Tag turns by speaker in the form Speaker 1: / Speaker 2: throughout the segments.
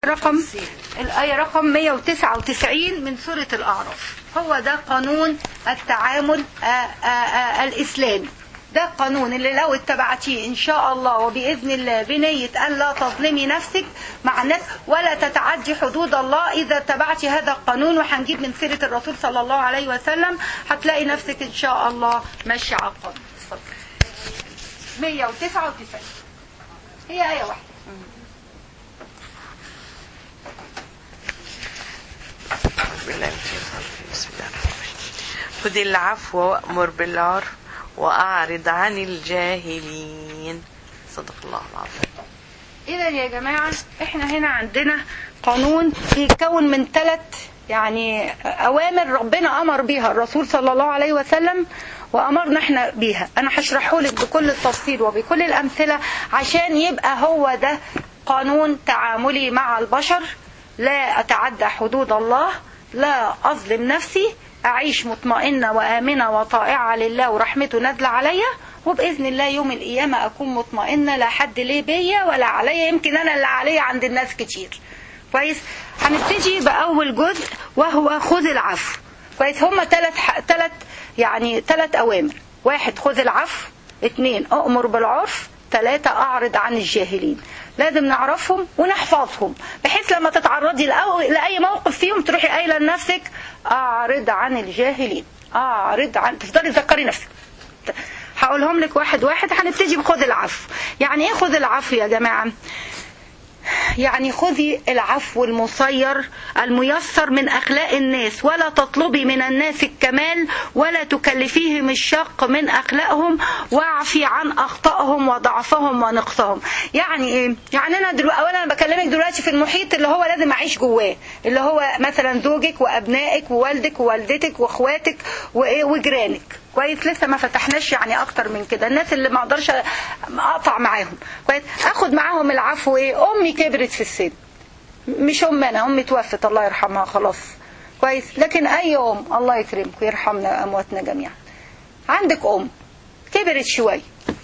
Speaker 1: رقم الآية رقم 199 من سورة الأعراف هو ده قانون التعامل آآ آآ الإسلامي ده القانون اللي لو اتبعتيه ان شاء الله وباذن الله بنيه ان لا تظلمي نفسك مع الناس ولا تتعدي حدود الله اذا اتبعتي هذا القانون وهنجيب من سيره الرسول صلى الله عليه وسلم هتلاقي نفسك ان شاء الله ماشيه على القانون اتفضل. 199 هي ايه واحده
Speaker 2: بالله من الشيطان الرجيم. بسم الله الرحمن الرحيم خذ العفو وأمر بالعرف وأعرض عن الجاهلين صدق الله العظيم
Speaker 1: اذا يا جماعه احنا هنا عندنا قانون بيتكون من ثلاث يعني اوامر ربنا امر بيها الرسول صلى الله عليه وسلم وامرنا احنا بيها انا هشرحه لك بكل التفصيل وبكل الامثله عشان يبقى هو ده قانون تعاملي مع البشر لا اتعدى حدود الله لا اظلم نفسي اعيش مطمئنه وامنه وطائعه لله ورحمته نازله عليا وباذن الله يوم القيامه اكون مطمئنه لا حد ليه بيا ولا عليا يمكن انا اللي عليا عند الناس كتير كويس هنبتدي باول جزء وهو خذ العفو كويس هما ثلاث ثلاث يعني ثلاث اوامر واحد خذ العفو اثنين اؤمر بالعرف ثلاثة أعرض عن الجاهلين لازم نعرفهم ونحفظهم بحيث لما تتعرضي لأو- لأي موقف فيهم تروحي قايلة لنفسك أعرض عن الجاهلين أعرض عن تفضلي تذكري نفسك هقولهم لك واحد واحد هنبتدي بخذ العفو يعني ايه خذ العفو يا جماعة يعني خذي العفو المصير الميسر من اخلاق الناس ولا تطلبي من الناس الكمال ولا تكلفيهم الشق من اخلاقهم واعفي عن اخطائهم وضعفهم ونقصهم يعني ايه يعني انا دلوقتي اولا انا بكلمك دلوقتي في المحيط اللي هو لازم اعيش جواه اللي هو مثلا زوجك وابنائك ووالدك ووالدتك واخواتك وايه وجيرانك كويس لسه ما فتحناش يعني اكتر من كده الناس اللي ما اقدرش اقطع معاهم كويس اخد معاهم العفو ايه امي كبرت في السن مش ام انا امي توفت الله يرحمها خلاص كويس لكن اي ام الله يكرمكم ويرحمنا امواتنا جميعا عندك ام كبرت شويه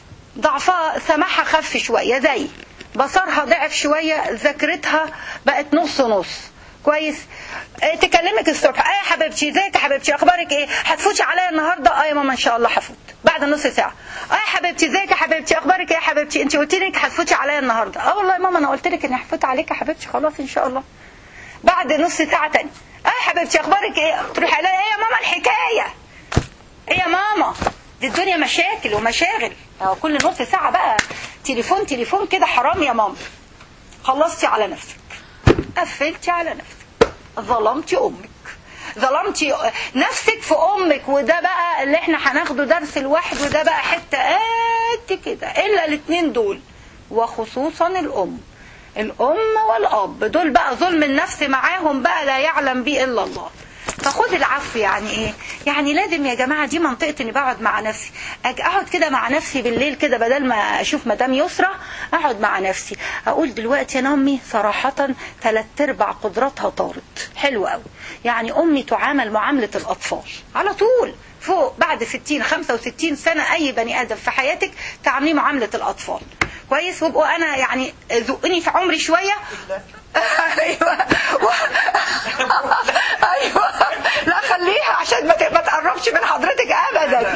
Speaker 1: ضعفها سماحها خف شويه زي بصرها ضعف شويه ذاكرتها بقت نص نص كويس اه تكلمك الصبح اه يا حبيبتي ازيك يا حبيبتي اخبارك ايه هتفوتي عليا النهارده اه يا ماما ان شاء الله هفوت بعد نص ساعه اه يا حبيبتي ازيك يا حبيبتي اخبارك ايه يا حبيبتي انت قلت لي انك هتفوتي عليا النهارده اه والله يا ماما انا قلت لك اني هفوت عليك يا حبيبتي خلاص ان شاء الله بعد نص ساعه تاني اه يا حبيبتي اخبارك ايه تروحي عليا ايه يا ماما الحكايه ايه يا ماما دي الدنيا مشاكل ومشاغل أهو كل نص ساعة بقى تليفون تليفون كده حرام يا ماما خلصتي على نفسك قفلتي على نفسك ظلمتي أمك ظلمتي نفسك في أمك وده بقى اللي احنا هناخده درس الواحد وده بقى حتة قد كده إلا الاتنين دول وخصوصا الأم الأم والأب دول بقى ظلم النفس معاهم بقى لا يعلم به إلا الله فخد العفو يعني ايه يعني لازم يا جماعه دي منطقه اني بقعد مع نفسي أج- اقعد كده مع نفسي بالليل كده بدل ما اشوف مدام يسرى اقعد مع نفسي اقول دلوقتي انا امي صراحه ثلاث ارباع قدراتها طارت حلو قوي يعني امي تعامل معامله الاطفال على طول فوق بعد 60 65 سنه اي بني ادم في حياتك تعامليه معامله الاطفال كويس وابقوا انا يعني زقني في عمري شويه ايوه و... ايوه لا خليها عشان ما ت- ما تقربش من حضرتك ابدا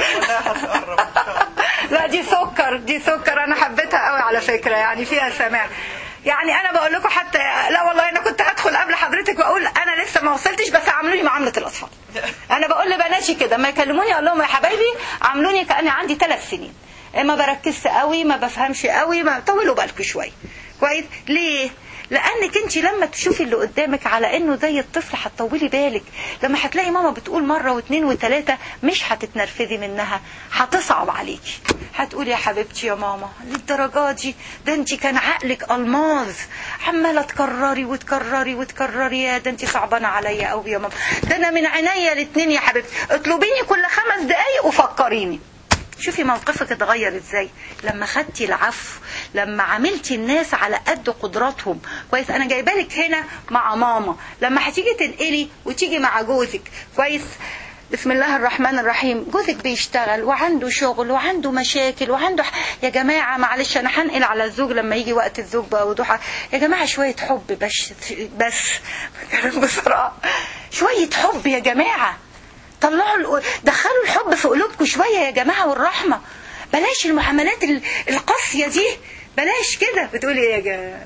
Speaker 1: لا دي سكر دي سكر انا حبيتها قوي على فكره يعني فيها سماع يعني انا بقول لكم حتى لا والله انا كنت هدخل قبل حضرتك واقول انا لسه ما وصلتش بس عاملوني معامله الاطفال انا بقول لبناتي كده ما يكلموني اقول لهم يا حبايبي عاملوني كاني عندي ثلاث سنين ما بركزش قوي ما بفهمش قوي ما طولوا بالكم شويه كويس ليه لانك انت لما تشوفي اللي قدامك على انه زي الطفل هتطولي بالك لما هتلاقي ماما بتقول مره واثنين وثلاثه مش هتتنرفزي منها هتصعب عليكي هتقولي يا حبيبتي يا ماما للدرجه دي ده انت كان عقلك الماظ عماله تكرري وتكرري وتكرري يا ده انت صعبانه عليا قوي يا ماما ده انا من عينيا الاثنين يا حبيبتي اطلبيني كل خمس دقايق وفكريني شوفي موقفك اتغير ازاي لما خدتي العفو لما عاملتي الناس على قد قدراتهم كويس انا جايبه لك هنا مع ماما لما هتيجي تنقلي وتيجي مع جوزك كويس بسم الله الرحمن الرحيم جوزك بيشتغل وعنده شغل وعنده مشاكل وعنده ح... يا جماعة معلش أنا هنقل على الزوج لما يجي وقت الزوج بقى وضحى يا جماعة شوية حب بس بس بتكلم بسرعة شوية حب يا جماعة طلعوا ال- دخلوا الحب في قلوبكم شوية يا جماعة والرحمة بلاش المعاملات ال- القاسية دي بلاش كده بتقولي ايه يا جماعة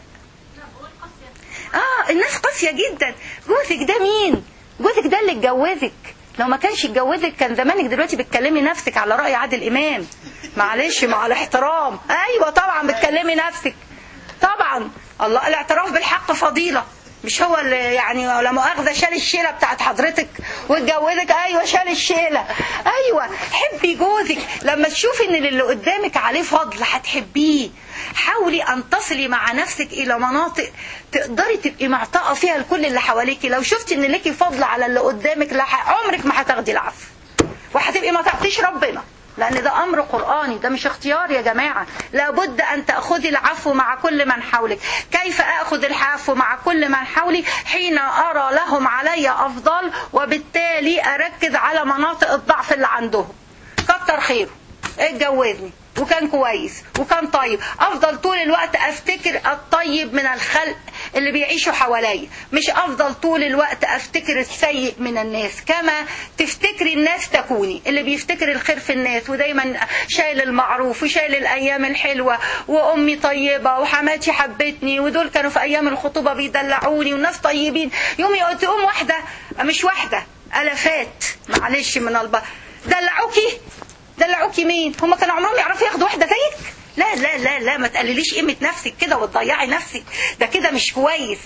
Speaker 1: اه الناس قاسية جدا جوزك ده مين جوزك ده اللي اتجوزك لو ما كانش اتجوزك كان زمانك دلوقتي بتكلمي نفسك على رأي عادل إمام معلش مع الاحترام ايوه طبعا بتكلمي نفسك طبعا الله الاعتراف بالحق فضيلة مش هو اللي يعني لا مؤاخذة شال الشيلة بتاعت حضرتك واتجوزك ايوه شال الشيلة ايوه حبي جوزك لما تشوفي ان اللي قدامك عليه فضل هتحبيه حاولي ان تصلي مع نفسك الى مناطق تقدري تبقي معطاءة فيها لكل اللي حواليكي لو شفتي ان ليكي فضل على اللي قدامك لا ح- عمرك ما هتاخدي العفو وهتبقي ما تعطيش ربنا لان ده امر قراني ده مش اختيار يا جماعه لابد ان تاخذي العفو مع كل من حولك كيف اخذ العفو مع كل من حولي حين ارى لهم علي افضال وبالتالي اركز على مناطق الضعف اللي عندهم كتر خيره اتجوزني وكان كويس وكان طيب افضل طول الوقت افتكر الطيب من الخلق اللي بيعيشوا حواليا مش افضل طول الوقت افتكر السيء من الناس كما تفتكري الناس تكوني اللي بيفتكر الخير في الناس ودايما شايل المعروف وشايل الايام الحلوه وامي طيبه وحماتي حبتني ودول كانوا في ايام الخطوبه بيدلعوني والناس طيبين يوم تقوم واحده مش واحده الافات معلش من الب دلعوكي دلعوكي مين هما كانوا عمرهم يعرفوا ياخدوا واحده زيك لا لا لا لا ما تقلليش قيمه نفسك كده وتضيعي نفسك ده كده مش كويس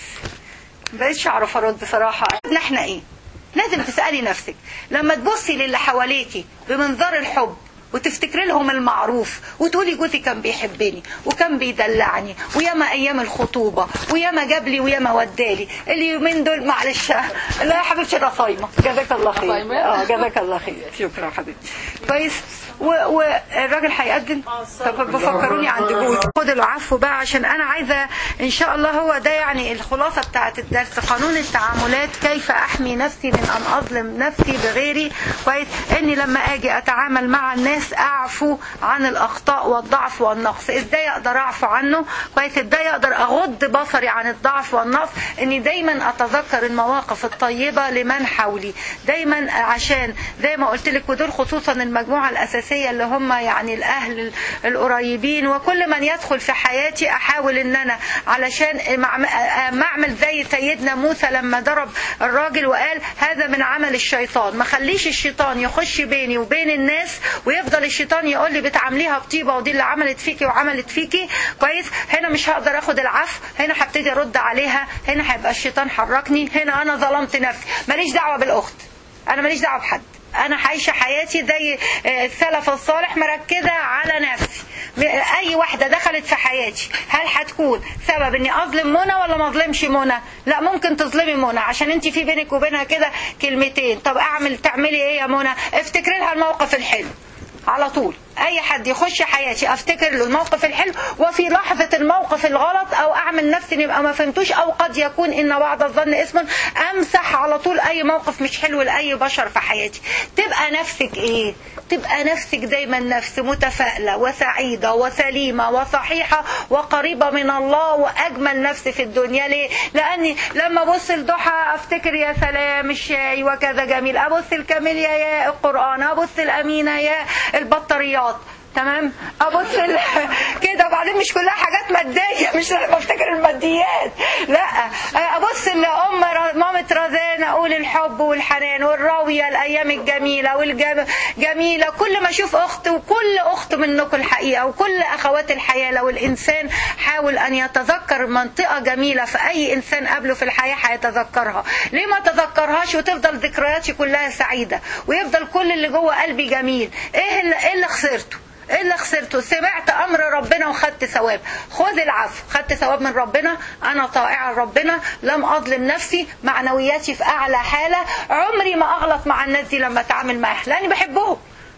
Speaker 1: مبقتش اعرف ارد بصراحه احنا ايه لازم تسالي نفسك لما تبصي للي حواليكي بمنظار الحب وتفتكري لهم المعروف وتقولي جوزي كان بيحبني وكان بيدلعني وياما ايام الخطوبه وياما جاب لي وياما ودالي اليومين دول معلش لا يا حبيبتي انا صايمه جزاك الله خير
Speaker 2: صايمة؟
Speaker 1: اه جزاك الله خير شكرا حبيبتي كويس و- والراجل هيقدم طب بفكروني عند جوزي خد العفو بقى عشان انا عايزه ان شاء الله هو ده يعني الخلاصه بتاعت الدرس قانون التعاملات كيف احمي نفسي من ان اظلم نفسي بغيري كويس اني لما اجي اتعامل مع الناس اعفو عن الاخطاء والضعف والنقص ازاي اقدر اعفو عنه كويس ازاي اقدر اغض بصري عن الضعف والنقص اني دايما اتذكر المواقف الطيبه لمن حولي دايما عشان زي ما قلت لك ودول خصوصا المجموعه الاساسيه اللي هم يعني الاهل القريبين وكل من يدخل في حياتي احاول ان انا علشان ما ما اعمل زي سيدنا موسى لما ضرب الراجل وقال هذا من عمل الشيطان ما خليش الشيطان يخش بيني وبين الناس ويفضل الشيطان يقول لي بتعامليها بطيبه ودي اللي عملت فيكي وعملت فيكي كويس هنا مش هقدر اخد العفو هنا هبتدي ارد عليها هنا هيبقى الشيطان حركني هنا انا ظلمت نفسي ماليش دعوه بالاخت انا ماليش دعوه بحد انا عايشه حياتي زي آه، السلف الصالح مركزه على نفسي اي واحده دخلت في حياتي هل هتكون سبب اني اظلم منى ولا ما اظلمش منى لا ممكن تظلمي منى عشان انت في بينك وبينها كده كلمتين طب اعمل تعملي ايه يا منى افتكري لها الموقف الحلو على طول اي حد يخش حياتي افتكر له الموقف الحلو وفي لحظة الموقف الغلط او اعمل نفسي اني ابقى ما فهمتوش او قد يكون ان وعد الظن اسم امسح على طول اي موقف مش حلو لاي بشر في حياتي تبقى نفسك ايه تبقى نفسك دايما نفس متفائلة وسعيدة وسليمة وصحيحة وقريبة من الله واجمل نفس في الدنيا ليه لاني لما ابص الضحى افتكر يا سلام الشاي وكذا جميل ابص الكاميليا يا القرآن ابص الامينة يا البطاريات تمام ابص ال... كده وبعدين مش كلها حاجات ماديه مش لازم افتكر الماديات لا ابص لام ر- مامة رزان اقول الحب والحنان والراويه الايام الجميله والجميله كل ما اشوف اخت وكل اخت منكم الحقيقه وكل اخوات الحياه لو الانسان حاول ان يتذكر منطقه جميله في اي انسان قبله في الحياه هيتذكرها ليه ما تذكرهاش وتفضل ذكرياتي كلها سعيده ويفضل كل اللي جوه قلبي جميل ايه اللي, إيه اللي خسرته ايه اللي خسرته سمعت امر ربنا وخدت ثواب خذ العفو خدت ثواب من ربنا انا طائعه لربنا لم اظلم نفسي معنوياتي في اعلى حاله عمري ما اغلط مع الناس دي لما اتعامل معاها لاني بحبهم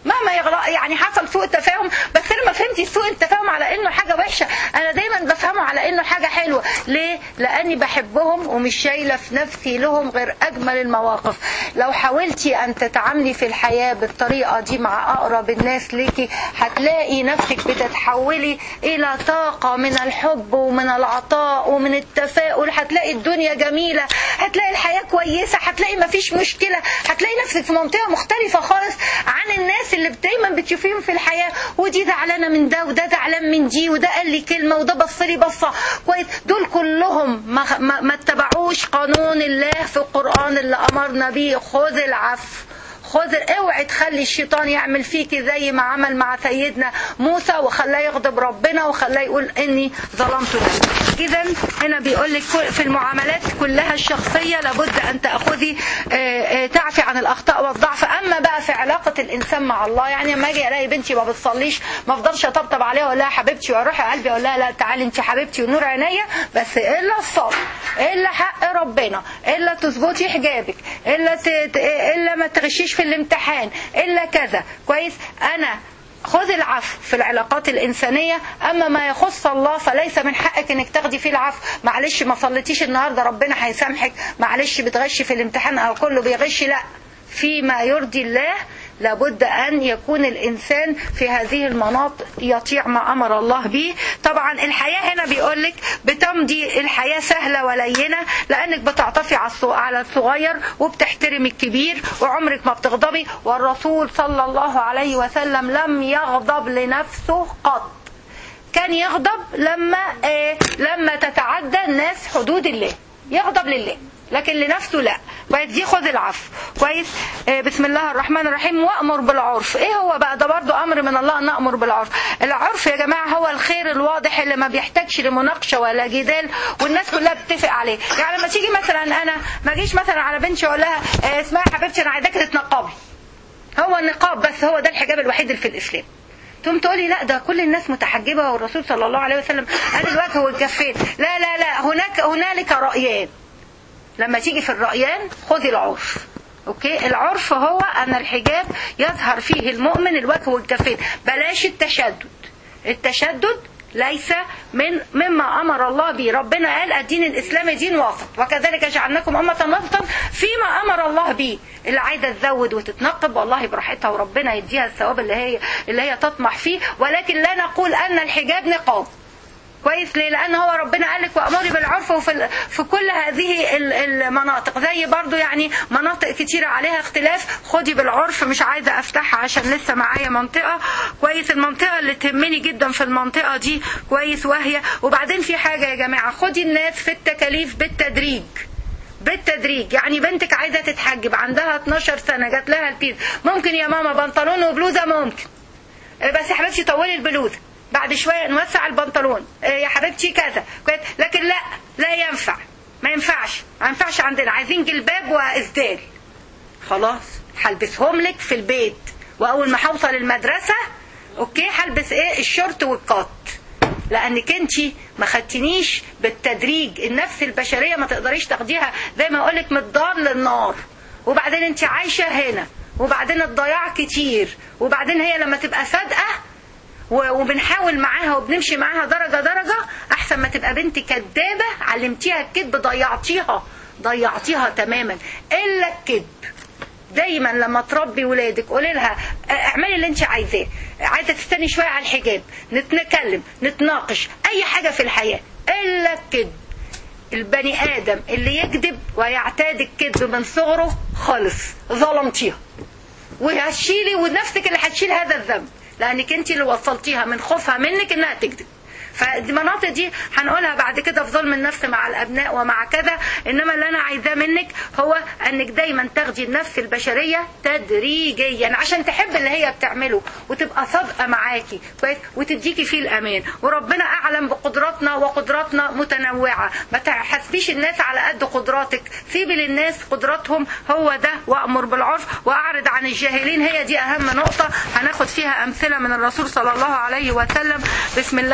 Speaker 1: مهما يغلق يعني حصل سوء تفاهم بس انا ما فهمتش سوء التفاهم على انه حاجه وحشه انا دايما بفهمه على انه حاجه حلوه ليه لاني بحبهم ومش شايله في نفسي لهم غير اجمل المواقف لو حاولتي ان تتعاملي في الحياه بالطريقه دي مع اقرب الناس ليكي هتلاقي نفسك بتتحولي الى طاقه من الحب ومن العطاء ومن التفاؤل هتلاقي الدنيا جميله هتلاقي الحياه كويسه هتلاقي مفيش مشكله هتلاقي نفسك في منطقه مختلفه خالص عن الناس اللي دايما بتشوفيهم في الحياه ودي زعلانه من ده وده زعلان من دي وده قال لي كلمه وده بص لي بصه كويس دول كلهم ما, ما, ما اتبعوش قانون الله في القران اللي امرنا بيه خذ العفو خذ اوعي تخلي الشيطان يعمل فيكي زي ما عمل مع سيدنا موسى وخلاه يغضب ربنا وخلاه يقول اني ظلمت نفسي اذا هنا بيقول لك في المعاملات كلها الشخصيه لابد ان تاخذي تعفي عن الاخطاء والضعف اما بقى في علاقه الانسان مع الله يعني لما اجي الاقي بنتي ما بتصليش ما افضلش اطبطب عليها واقول لها حبيبتي واروح يا قلبي اقول لها لا تعالي انت حبيبتي ونور عينيا بس الا الصبر الا حق ربنا الا تظبطي حجابك الا ت... الا ما تغشيش في الامتحان الا كذا كويس انا خذ العفو في العلاقات الإنسانية أما ما يخص الله فليس من حقك إنك تاخدي فيه العفو معلش ما صليتيش النهاردة ربنا هيسامحك معلش بتغشي في الامتحان أو كله بيغش لا فيما يرضي الله لابد أن يكون الإنسان في هذه المناطق يطيع ما أمر الله به طبعا الحياة هنا بيقولك بتمضي الحياة سهلة ولينة لأنك بتعطفي على الصغير وبتحترم الكبير وعمرك ما بتغضبي والرسول صلى الله عليه وسلم لم يغضب لنفسه قط كان يغضب لما آه لما تتعدى الناس حدود الله يغضب لله لكن لنفسه لا كويس دي خذ العفو كويس آه بسم الله الرحمن الرحيم وامر بالعرف ايه هو بقى ده برضو امر من الله ان نامر بالعرف العرف يا جماعه هو الخير الواضح اللي ما بيحتاجش لمناقشه ولا جدال والناس كلها بتتفق عليه يعني لما تيجي مثلا انا ما اجيش مثلا على بنتي اقول لها آه اسمعي يا حبيبتي انا عايزاكي تتنقبي هو النقاب بس هو ده الحجاب الوحيد اللي في الاسلام تقوم تقولي لا ده كل الناس متحجبه والرسول صلى الله عليه وسلم قال الوجه والكفين لا لا لا هناك هنالك رايان لما تيجي في الرأيان خذي العرف اوكي العرف هو ان الحجاب يظهر فيه المؤمن الوجه والكفين بلاش التشدد التشدد ليس من مما امر الله به ربنا قال الدين الاسلامي دين وسط وكذلك جعلناكم امه وسطا فيما امر الله به اللي عايزه تزود وتتنقب والله براحتها وربنا يديها الثواب اللي هي اللي هي تطمح فيه ولكن لا نقول ان الحجاب نقاب كويس ليه لان هو ربنا قال لك وامري بالعرف وفي في كل هذه المناطق زي برضو يعني مناطق كتيره عليها اختلاف خدي بالعرف مش عايزه افتحها عشان لسه معايا منطقه كويس المنطقه اللي تهمني جدا في المنطقه دي كويس وهي وبعدين في حاجه يا جماعه خدي الناس في التكاليف بالتدريج بالتدريج يعني بنتك عايزه تتحجب عندها 12 سنه جات لها البيز ممكن يا ماما بنطلون وبلوزه ممكن بس يا حبيبتي طولي البلوزه بعد شوية نوسع البنطلون يا حبيبتي كذا لكن لا لا ينفع ما ينفعش ما ينفعش عندنا عايزين جلباب وإسدال خلاص هلبسهم لك في البيت وأول ما هوصل المدرسة أوكي هلبس إيه الشورت والقط لأنك أنت ما خدتنيش بالتدريج النفس البشرية ما تقدريش تاخديها زي ما أقولك من الدار للنار وبعدين أنت عايشة هنا وبعدين الضياع كتير وبعدين هي لما تبقى صادقة وبنحاول معاها وبنمشي معاها درجة درجة أحسن ما تبقى بنت كدابة علمتيها الكذب ضيعتيها ضيعتيها تماما إلا الكذب دايما لما تربي ولادك قولي لها اعملي اللي انت عايزاه عايزه تستني شويه على الحجاب نتكلم نتناقش اي حاجه في الحياه الا الكذب البني ادم اللي يكذب ويعتاد الكذب من صغره خالص ظلمتيها وهتشيلي ونفسك اللي هتشيل هذا الذنب لانك انت اللي وصلتيها من خوفها منك انها تكذب فالمناطق دي هنقولها بعد كده في ظلم النفس مع الابناء ومع كذا انما اللي انا عايزاه منك هو انك دايما تاخدي النفس البشريه تدريجيا عشان تحب اللي هي بتعمله وتبقى صادقه معاكي كويس وتديكي فيه الامان وربنا اعلم بقدراتنا وقدراتنا متنوعه ما تحاسبيش الناس على قد قدراتك سيبي للناس قدراتهم هو ده وامر بالعرف واعرض عن الجاهلين هي دي اهم نقطه هناخد فيها امثله من الرسول صلى الله عليه وسلم بسم الله الرحمن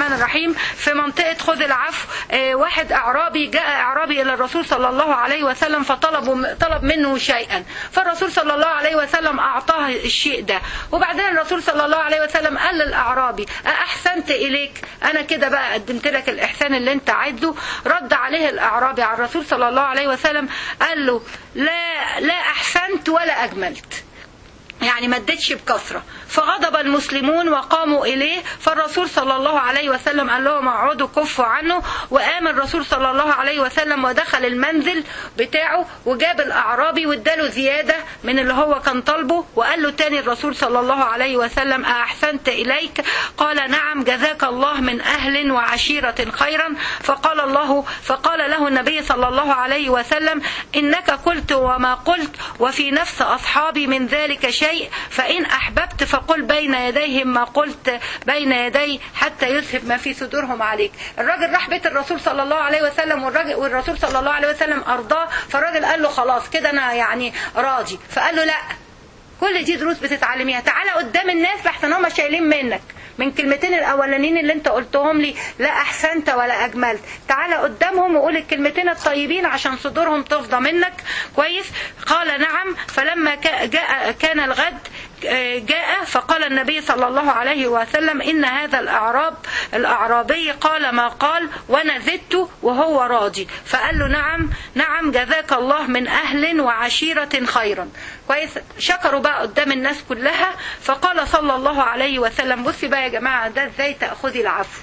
Speaker 1: الرحمن الرحيم في منطقة خذ العفو آه، واحد أعرابي جاء أعرابي إلى الرسول صلى الله عليه وسلم فطلب طلب منه شيئا فالرسول صلى الله عليه وسلم أعطاه الشيء ده وبعدين الرسول صلى الله عليه وسلم قال للأعرابي أحسنت إليك أنا كده بقى قدمت لك الإحسان اللي أنت عايزه رد عليه الأعرابي على الرسول صلى الله عليه وسلم قال له لا لا أحسنت ولا أجملت يعني ما ادتش بكثرة فغضب المسلمون وقاموا إليه فالرسول صلى الله عليه وسلم قال لهم اقعدوا كفوا عنه وقام الرسول صلى الله عليه وسلم ودخل المنزل بتاعه وجاب الأعرابي واداله زيادة من اللي هو كان طالبه وقال له تاني الرسول صلى الله عليه وسلم أحسنت إليك قال نعم جزاك الله من أهل وعشيرة خيرا فقال الله فقال له النبي صلى الله عليه وسلم إنك قلت وما قلت وفي نفس أصحابي من ذلك شيء فإن أحببت فقل بين يديهم ما قلت بين يدي حتى يذهب ما في صدورهم عليك الراجل راح بيت الرسول صلى الله عليه وسلم والراجل والرسول صلى الله عليه وسلم أرضاه فالراجل قال له خلاص كده أنا يعني راضي فقال له لا كل دي دروس بتتعلميها تعالى قدام الناس لحسن هم شايلين منك من كلمتين الاولانيين اللي انت قلتهم لي لا احسنت ولا اجملت تعالى قدامهم وقول الكلمتين الطيبين عشان صدورهم تفضى منك كويس قال نعم فلما كا- جاء كان الغد جاء فقال النبي صلى الله عليه وسلم إن هذا الأعراب الأعرابي قال ما قال وأنا زدت وهو راضي فقال له نعم نعم جزاك الله من أهل وعشيرة خيرا كويس شكروا بقى قدام الناس كلها فقال صلى الله عليه وسلم بصي بقى يا جماعة ده ازاي تأخذي العفو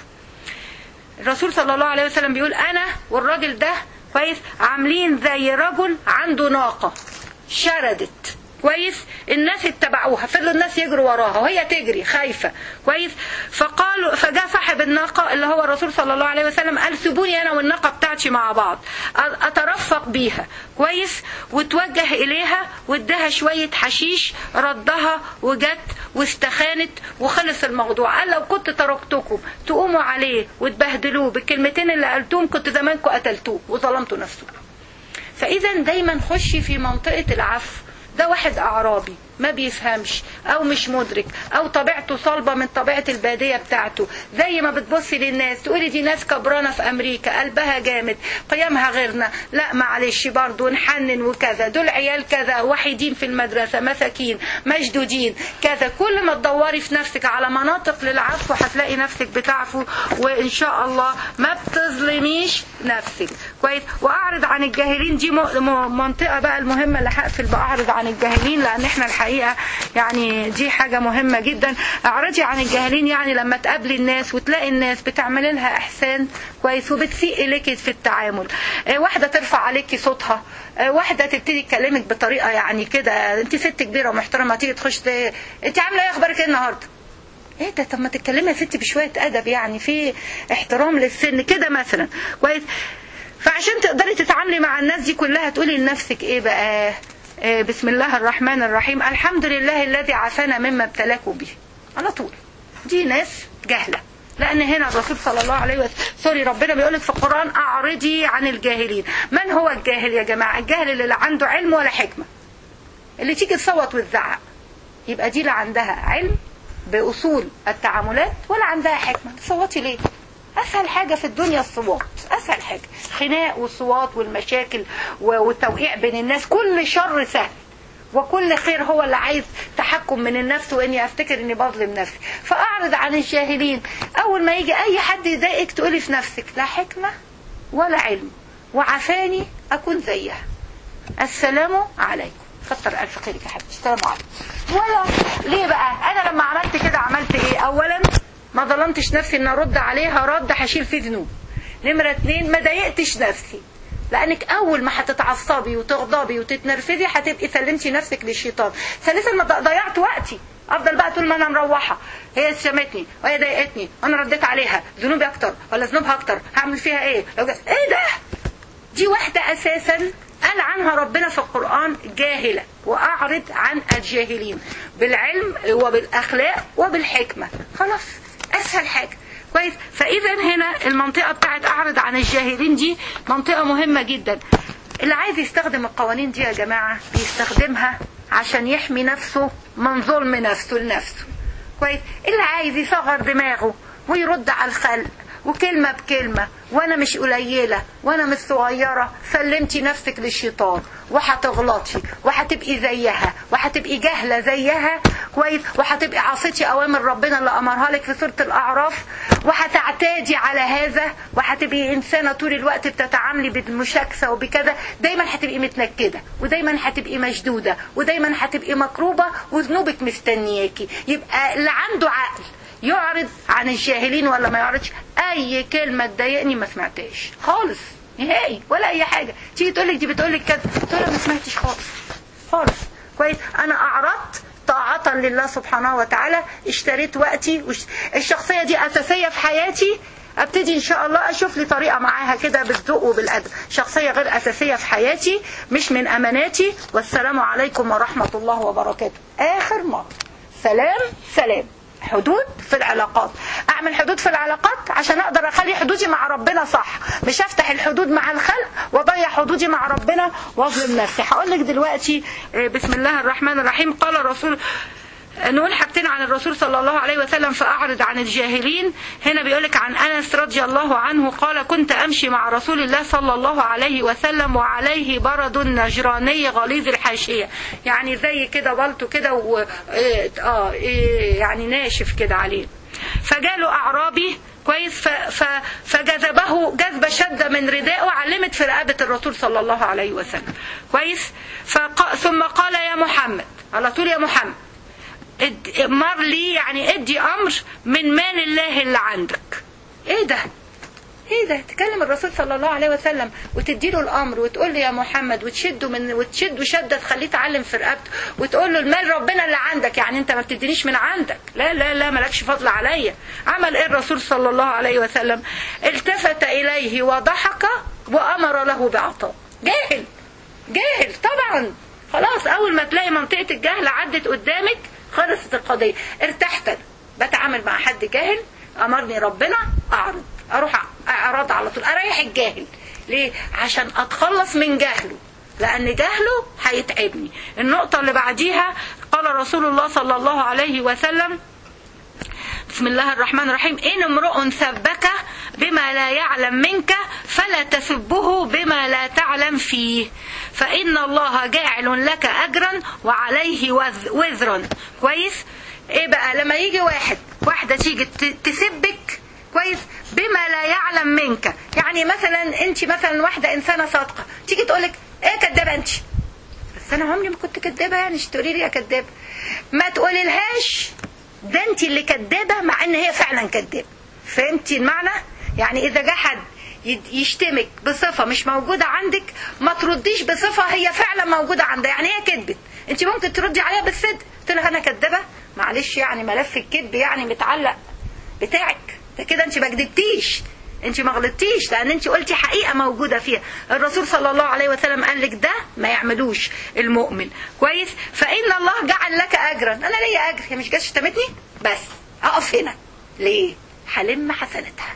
Speaker 1: الرسول صلى الله عليه وسلم بيقول أنا والراجل ده كويس عاملين زي رجل عنده ناقة شردت كويس الناس اتبعوها فضلوا الناس يجروا وراها وهي تجري خايفة كويس فقالوا فجاء صاحب الناقة اللي هو الرسول صلى الله عليه وسلم قال سيبوني أنا والناقة بتاعتي مع بعض أترفق بيها كويس وتوجه إليها واداها شوية حشيش ردها وجت واستخانت وخلص الموضوع قال لو كنت تركتكم تقوموا عليه وتبهدلوه بالكلمتين اللي قلتوهم كنت زمانكم قتلتوه وظلمتوا نفسكم فإذا دايما خشي في منطقة العفو ده واحد أعرابي ما بيفهمش او مش مدرك او طبيعته صلبه من طبيعه الباديه بتاعته زي ما بتبصي للناس تقولي دي ناس كبرانه في امريكا قلبها جامد قيمها غيرنا لا معلش برضه نحنن وكذا دول عيال كذا وحيدين في المدرسه مساكين مشدودين كذا كل ما تدوري في نفسك على مناطق للعفو هتلاقي نفسك بتعفو وان شاء الله ما بتظلميش نفسك كويس واعرض عن الجاهلين دي منطقه بقى المهمه اللي هقفل باعرض عن الجاهلين لان احنا الحقيقه يعني دي حاجة مهمة جدا اعرضي عن الجاهلين يعني لما تقابلي الناس وتلاقي الناس بتعمل لها احسان كويس وبتسيء اليكي في التعامل واحدة ترفع عليكي صوتها واحدة تبتدي تكلمك بطريقة يعني كده انت ست كبيرة ومحترمة تيجي تخش انت عاملة ايه اخبارك ايه النهاردة ايه ده طب ما تتكلمي يا ستي بشوية ادب يعني في احترام للسن كده مثلا كويس فعشان تقدري تتعاملي مع الناس دي كلها تقولي لنفسك ايه بقى بسم الله الرحمن الرحيم الحمد لله الذي عافانا مما ابتلاكوا به على طول دي ناس جهلة لأن هنا الرسول صلى الله عليه وسلم سوري ربنا بيقولك في القرآن أعرضي عن الجاهلين من هو الجاهل يا جماعة الجاهل اللي لا عنده علم ولا حكمة اللي تيجي تصوت وتزعق يبقى دي لا عندها علم بأصول التعاملات ولا عندها حكمة تصوتي ليه اسهل حاجة في الدنيا الصوات اسهل حاجة خناق والصوات والمشاكل والتوقيع بين الناس كل شر سهل وكل خير هو اللي عايز تحكم من النفس واني افتكر اني بظلم نفسي فاعرض عن الجاهلين اول ما يجي اي حد يضايقك تقولي في نفسك لا حكمة ولا علم وعفاني اكون زيها السلام عليكم كتر الف خيرك يا حبيبتي السلام عليكم ولا ليه بقى انا لما عملت كده عملت ايه اولا ما ظلمتش نفسي ان ارد عليها رد هشيل فيه ذنوب نمرة اتنين ما ضايقتش نفسي لانك اول ما هتتعصبي وتغضبي وتتنرفزي هتبقي سلمتي نفسك للشيطان ثالثا ما ضيعت وقتي افضل بقى طول ما انا مروحه هي شمتني وهي ضايقتني وانا رديت عليها ذنوبي اكتر ولا ذنوبها اكتر هعمل فيها ايه لو جات ايه ده دي واحده اساسا قال عنها ربنا في القرآن جاهلة وأعرض عن الجاهلين بالعلم وبالأخلاق وبالحكمة خلاص أسهل حاجة كويس فإذا هنا المنطقة بتاعت أعرض عن الجاهلين دي منطقة مهمة جدا اللي عايز يستخدم القوانين دي يا جماعة بيستخدمها عشان يحمي نفسه من ظلم نفسه لنفسه كويس اللي عايز يصغر دماغه ويرد على الخلق وكلمة بكلمة وانا مش قليلة وانا مش صغيرة سلمتي نفسك للشيطان وهتغلطي وهتبقي زيها وهتبقي جاهلة زيها كويس وهتبقي عصيتي اوامر ربنا اللي امرها لك في سورة الاعراف وهتعتادي على هذا وهتبقي انسانة طول الوقت بتتعاملي بالمشاكسة وبكذا دايما هتبقي متنكدة ودايما هتبقي مشدودة ودايما هتبقي مكروبة وذنوبك مستنياكي يبقى اللي عنده عقل يعرض عن الجاهلين ولا ما يعرضش اي كلمه تضايقني ما سمعتهاش خالص نهائي ولا اي حاجه تيجي تقول لك دي بتقول لك كذا تقول لها ما سمعتش خالص خالص كويس انا اعرضت طاعة لله سبحانه وتعالى اشتريت وقتي وش... الشخصية دي أساسية في حياتي ابتدي ان شاء الله اشوف لي طريقه معاها كده بالذوق وبالادب شخصيه غير اساسيه في حياتي مش من اماناتي والسلام عليكم ورحمه الله وبركاته اخر مره سلام سلام حدود في العلاقات اعمل حدود في العلاقات عشان اقدر اخلي حدودي مع ربنا صح مش افتح الحدود مع الخلق واضيع حدودي مع ربنا واظلم نفسي هقول لك دلوقتي بسم الله الرحمن الرحيم قال الرسول نقول حاجتين عن الرسول صلى الله عليه وسلم فأعرض عن الجاهلين هنا بيقولك عن أنس رضي الله عنه قال كنت أمشي مع رسول الله صلى الله عليه وسلم وعليه برد نجراني غليظ الحاشية يعني زي كده بلطو كده و... آه يعني ناشف كده عليه فجاله أعرابي كويس ف... ف... فجذبه جذب شدة من ردائه علمت في رقبة الرسول صلى الله عليه وسلم كويس فق... ثم قال يا محمد على طول يا محمد مر لي يعني ادي امر من مال الله اللي عندك ايه ده ايه ده تكلم الرسول صلى الله عليه وسلم وتدي له الامر وتقول له يا محمد وتشده من وتشده شده تخليه يتعلم في رقبته وتقول له المال ربنا اللي عندك يعني انت ما بتدينيش من عندك لا لا لا مالكش فضل عليا عمل ايه الرسول صلى الله عليه وسلم التفت اليه وضحك وامر له بعطاء جاهل جاهل طبعا خلاص اول ما تلاقي منطقه الجهل عدت قدامك خلصت القضية ارتحت بتعامل مع حد جاهل أمرني ربنا أعرض أروح أعرض على طول أريح الجاهل ليه؟ عشان أتخلص من جهله لأن جهله هيتعبني النقطة اللي بعديها قال رسول الله صلى الله عليه وسلم بسم الله الرحمن الرحيم إن امرؤ سبك بما لا يعلم منك فلا تسبه بما لا تعلم فيه فإن الله جاعل لك أجرا وعليه وزرا كويس إيه بقى لما يجي واحد واحدة تيجي تسبك كويس بما لا يعلم منك يعني مثلا انت مثلا واحدة انسانة صادقة تيجي تقولك ايه كدابة انت بس انا عمري ما كنت كدابة يعني تقولي لي يا كدابة ما تقولي لهاش ده انت اللي كدابة مع ان هي فعلا كدابة فهمتي المعنى يعني اذا جه حد يشتمك بصفة مش موجودة عندك ما ترديش بصفة هي فعلا موجودة عندها يعني هي كذبت انت ممكن تردي عليها بالصدق قلت لها انا كدابة معلش يعني ملف الكذب يعني متعلق بتاعك ده كده انت ما كدبتيش انت ما غلطتيش لان انت قلتي حقيقه موجوده فيها الرسول صلى الله عليه وسلم قال لك ده ما يعملوش المؤمن كويس فان الله جعل لك اجرا انا ليا اجر هي مش جت شتمتني بس اقف هنا ليه هلم حسناتها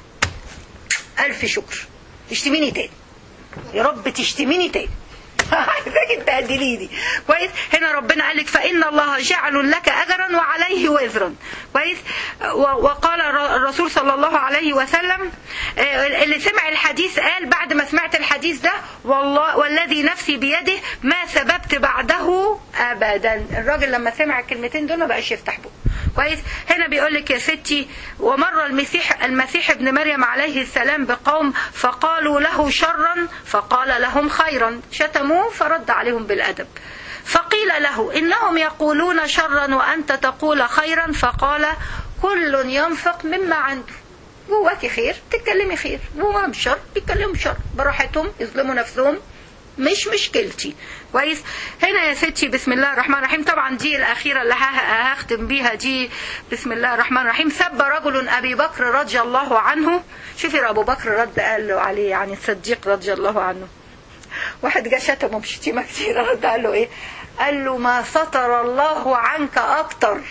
Speaker 1: الف شكر تشتميني تاني يا رب تشتميني تاني عايزاك تهدليني كويس هنا ربنا قال لك فان الله جعل لك اجرا وعليه وزرا كويس وقال الرسول صلى الله عليه وسلم اللي سمع الحديث قال بعد ما سمعت الحديث ده والله والذي نفسي بيده ما سببت بعده ابدا الراجل لما سمع الكلمتين دول ما بقاش يفتح بقه كويس هنا بيقول لك يا ستي ومر المسيح المسيح ابن مريم عليه السلام بقوم فقالوا له شرا فقال لهم خيرا شتموه فرد عليهم بالادب فقيل له انهم يقولون شرا وانت تقول خيرا فقال كل ينفق مما عنده جواكي خير تتكلمي خير جواهم شر بيتكلموا شر براحتهم يظلموا نفسهم مش مشكلتي كويس هنا يا ستي بسم الله الرحمن الرحيم طبعا دي الاخيره اللي هختم بيها دي بسم الله الرحمن الرحيم سب رجل ابي بكر رضي الله عنه شوفي ابو بكر رد قال له عليه يعني الصديق رضي الله عنه واحد جه شتمه بشتيمه كتير رد قال له ايه قال له ما ستر الله عنك اكتر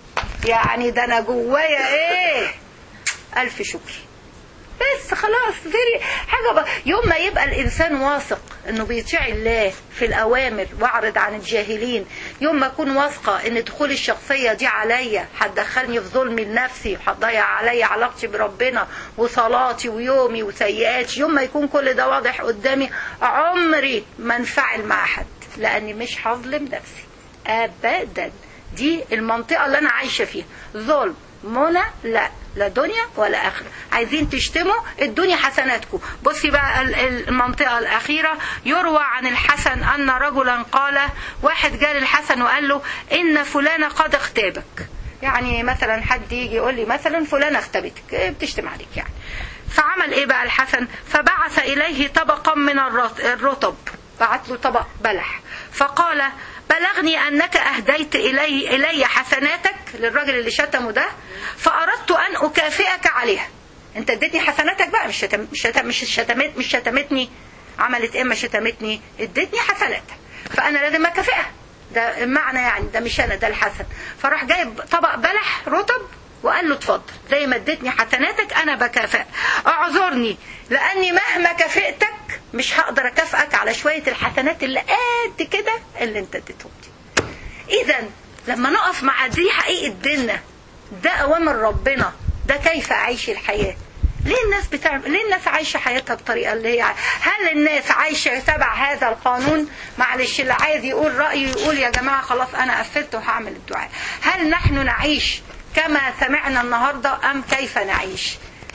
Speaker 1: يعني ده انا جوايا ايه الف شكر بس خلاص فيري حاجه بقى يوم ما يبقى الانسان واثق انه بيطيع الله في الاوامر واعرض عن الجاهلين يوم ما اكون واثقه ان دخول الشخصيه دي عليا هتدخلني في ظلمي لنفسي وهتضيع عليا علاقتي بربنا وصلاتي ويومي وسيئاتي يوم ما يكون كل ده واضح قدامي عمري ما انفعل مع حد لاني مش هظلم نفسي ابدا دي المنطقه اللي انا عايشه فيها ظلم منى لا لا دنيا ولا اخره عايزين تشتموا الدنيا حسناتكم بصي بقى ال- ال- المنطقه الاخيره يروى عن الحسن ان رجلا قال واحد جال الحسن وقال له ان فلانه قد اغتابك يعني مثلا حد يجي يقول لي مثلا فلانه اغتابتك إيه بتشتم عليك يعني فعمل ايه بقى الحسن فبعث اليه طبقا من الرط- الرطب بعت له طبق بلح فقال بلغني انك اهديت الي الي حسناتك للراجل اللي شتمه ده فاردت ان اكافئك عليها انت اديتني حسناتك بقى مش شتم مش شتم مش شتمت مش شتمتني عملت ايه ما شتمتني اديتني حسناتك فانا لازم اكافئها ده المعنى يعني ده مش انا ده الحسن فراح جايب طبق بلح رطب وقال له اتفضل زي ما اديتني حسناتك انا بكافئ اعذرني لاني مهما كافئتك مش هقدر اكافئك على شويه الحسنات اللي قد كده اللي انت اديتهم لي اذا لما نقف مع دي حقيقه ديننا ده اوامر ربنا ده كيف اعيش الحياه ليه الناس بتعمل ليه الناس عايشه حياتها بالطريقه اللي هي عايشة؟ هل الناس عايشه تبع هذا القانون معلش اللي عايز يقول رايه يقول يا جماعه خلاص انا قفلت وهعمل الدعاء هل نحن نعيش كما سمعنا النهارده ام كيف نعيش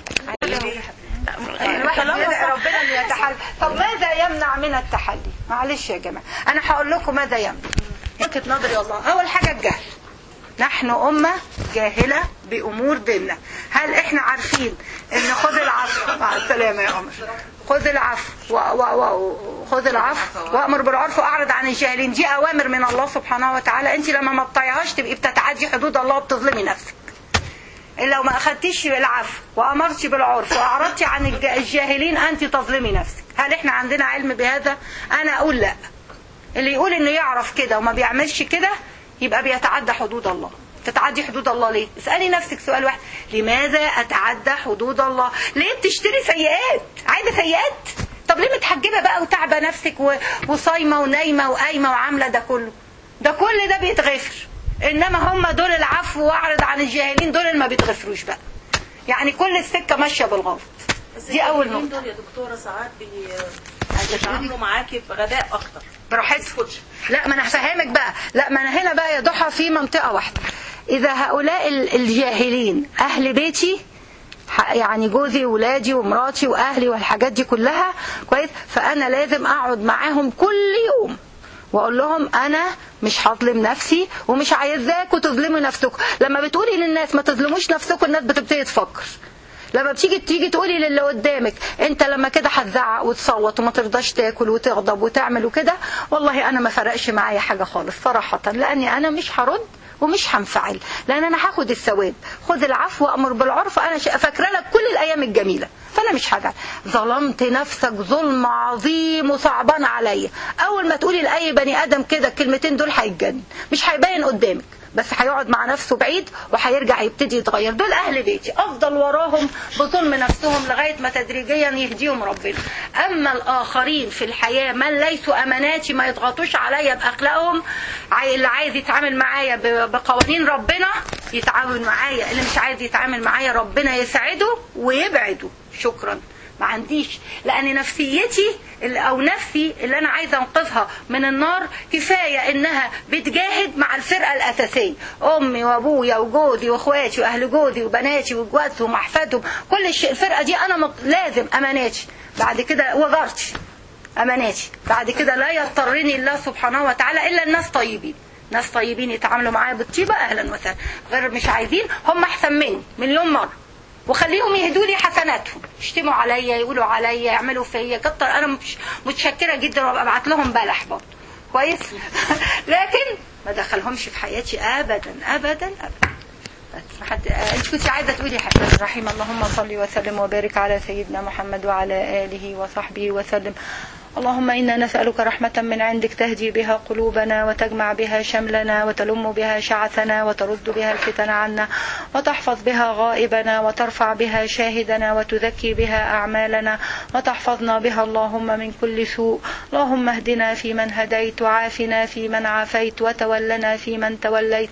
Speaker 1: الواحد يدعي ربنا ان يتحلى طب ماذا يمنع من التحلي معلش يا جماعه انا هقول لكم ماذا يمنع وجهه نظري والله اول حاجه الجهل نحن أمة جاهلة بأمور ديننا هل إحنا عارفين إن خذ العفو مع السلامة يا عمر خذ العفو و... و... و... خذ العفو وأمر بالعرف وأعرض عن الجاهلين دي أوامر من الله سبحانه وتعالى أنت لما ما تطيعهاش تبقي بتتعدي حدود الله وبتظلمي نفسك لو ما أخدتيش العفو وأمرتي بالعرف وأعرضتي عن الج- الجاهلين أنت تظلمي نفسك هل إحنا عندنا علم بهذا أنا أقول لا اللي يقول انه يعرف كده وما بيعملش كده يبقى بيتعدى حدود الله تتعدي حدود الله ليه اسألي نفسك سؤال واحد لماذا أتعدى حدود الله ليه بتشتري سيئات عايزة سيئات طب ليه متحجبة بقى وتعبة نفسك و- وصايمة ونايمة وقايمة وعاملة ده كله ده كل ده بيتغفر إنما هم دول العفو وأعرض عن الجاهلين دول اللي ما بيتغفروش بقى يعني كل السكة ماشية بالغلط دي أول
Speaker 3: الجاهلين
Speaker 1: نقطة
Speaker 3: دول يا دكتورة ساعات بي... بيتعاملوا معاكي بغباء أكتر
Speaker 1: براحتك لا ما انا هفهمك بقى لا ما انا هنا بقى يا ضحى في منطقه واحده اذا هؤلاء ال- الجاهلين اهل بيتي ح- يعني جوزي وولادي ومراتي واهلي والحاجات دي كلها كويس فانا لازم اقعد معاهم كل يوم واقول لهم انا مش هظلم نفسي ومش عايزاكوا تظلموا نفسكم لما بتقولي للناس ما تظلموش نفسكم الناس بتبتدي تفكر لما بتيجي تيجي تقولي للي قدامك انت لما كده هتزعق وتصوت وما ترضاش تاكل وتغضب وتعمل وكده والله انا ما فرقش معايا حاجه خالص صراحه لاني انا مش هرد ومش هنفعل لان انا هاخد الثواب خد العفو وامر بالعرف انا ش- فاكره لك كل الايام الجميله فانا مش هزعل ظلمت نفسك ظلم عظيم وصعبان عليا اول ما تقولي لاي بني ادم كده الكلمتين دول هيتجنن مش هيبين قدامك بس هيقعد مع نفسه بعيد وهيرجع يبتدي يتغير دول اهل بيتي افضل وراهم بظلم نفسهم لغايه ما تدريجيا يهديهم ربنا اما الاخرين في الحياه من ليسوا اماناتي ما يضغطوش عليا باخلاقهم عاي- اللي عايز يتعامل معايا ب- بقوانين ربنا يتعامل معايا اللي مش عايز يتعامل معايا ربنا يسعده ويبعده شكرا ما عنديش لان نفسيتي اللي- او نفسي اللي انا عايزه انقذها من النار كفايه انها بتجاهد مع الفرقه الاساسيه امي وابويا وجوزي واخواتي واهل جوزي وبناتي وجوازهم واحفادهم كل الشيء الفرقه دي انا مط- لازم اماناتي بعد كده وجارتي اماناتي بعد كده لا يضطرني الله سبحانه وتعالى الا الناس طيبين ناس طيبين يتعاملوا معايا بالطيبه اهلا وسهلا غير مش عايزين هم احسن مني مليون مره وخليهم يهدوا لي حسناتهم يشتموا عليا يقولوا عليا يعملوا فيا كتر انا مش متشكره جدا وابقى ابعت لهم بلح برضه كويس لكن ما دخلهمش في حياتي ابدا ابدا ابدا بس حد انت كنت عايزه تقولي حاجه رحيم اللهم صل وسلم وبارك على سيدنا محمد وعلى اله وصحبه وسلم اللهم إنا نسألك رحمة من عندك تهدي بها قلوبنا وتجمع بها شملنا وتلم بها شعثنا وترد بها الفتن عنا وتحفظ بها غائبنا وترفع بها شاهدنا وتزكي بها أعمالنا وتحفظنا بها اللهم من كل سوء اللهم اهدنا فيمن هديت وعافنا فيمن عافيت وتولنا فيمن توليت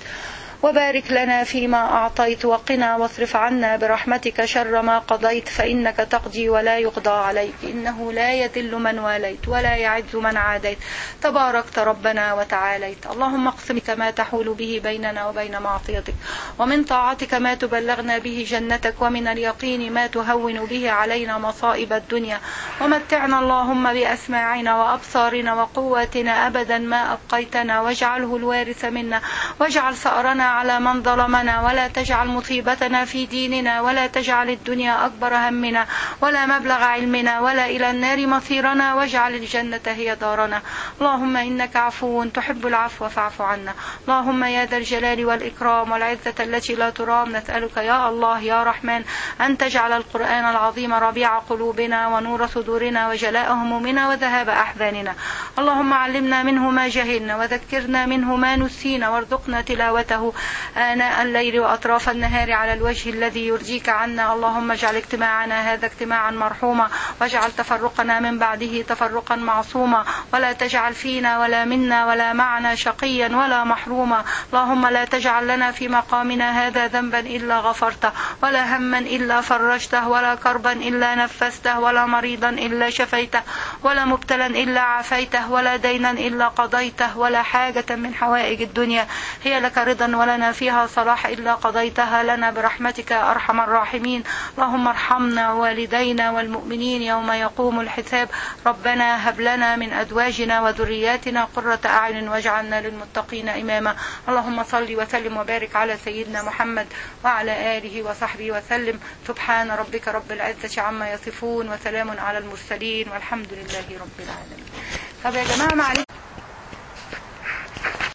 Speaker 1: وبارك لنا فيما أعطيت وقنا واصرف عنا برحمتك شر ما قضيت فإنك تقضي ولا يقضى عليك إنه لا يذل من واليت ولا يعز من عاديت تباركت ربنا وتعاليت اللهم اقسم كما تحول به بيننا وبين معصيتك ومن طاعتك ما تبلغنا به جنتك ومن اليقين ما تهون به علينا مصائب الدنيا ومتعنا اللهم بأسماعنا وأبصارنا وقواتنا أبدا ما أبقيتنا واجعله الوارث منا واجعل ثأرنا على من ظلمنا ولا تجعل مصيبتنا في ديننا ولا تجعل الدنيا أكبر همنا ولا مبلغ علمنا ولا إلى النار مصيرنا واجعل الجنة هي دارنا اللهم إنك عفو تحب العفو فاعف عنا اللهم يا ذا الجلال والإكرام والعزة التي لا ترام نسألك يا الله يا رحمن أن تجعل القرآن العظيم ربيع قلوبنا ونور صدورنا وجلاء همومنا وذهاب أحزاننا اللهم علمنا منه ما جهلنا وذكرنا منه ما نسينا وارزقنا تلاوته آناء الليل وأطراف النهار على الوجه الذي يرجيك عنا اللهم اجعل اجتماعنا هذا اجتماعا مرحوما واجعل تفرقنا من بعده تفرقا معصوما ولا تجعل فينا ولا منا ولا معنا شقيا ولا محروما اللهم لا تجعل لنا في مقامنا هذا ذنبا إلا غفرته ولا هما إلا فرجته ولا كربا إلا نفسته ولا مريضا إلا شفيته ولا مبتلا إلا عافيته ولا دينا إلا قضيته ولا حاجة من حوائج الدنيا هي لك رضا ولنا فيها صلاح إلا قضيتها لنا برحمتك يا أرحم الراحمين اللهم ارحمنا والدينا والمؤمنين يوم يقوم الحساب ربنا هب لنا من أزواجنا وذرياتنا قرة أعين واجعلنا للمتقين إماما اللهم صل وسلم وبارك على سيدنا محمد وعلى آله وصحبه وسلم سبحان ربك رب العزة عما يصفون وسلام على المرسلين والحمد لله رب العالمين طب يا جماعة معلش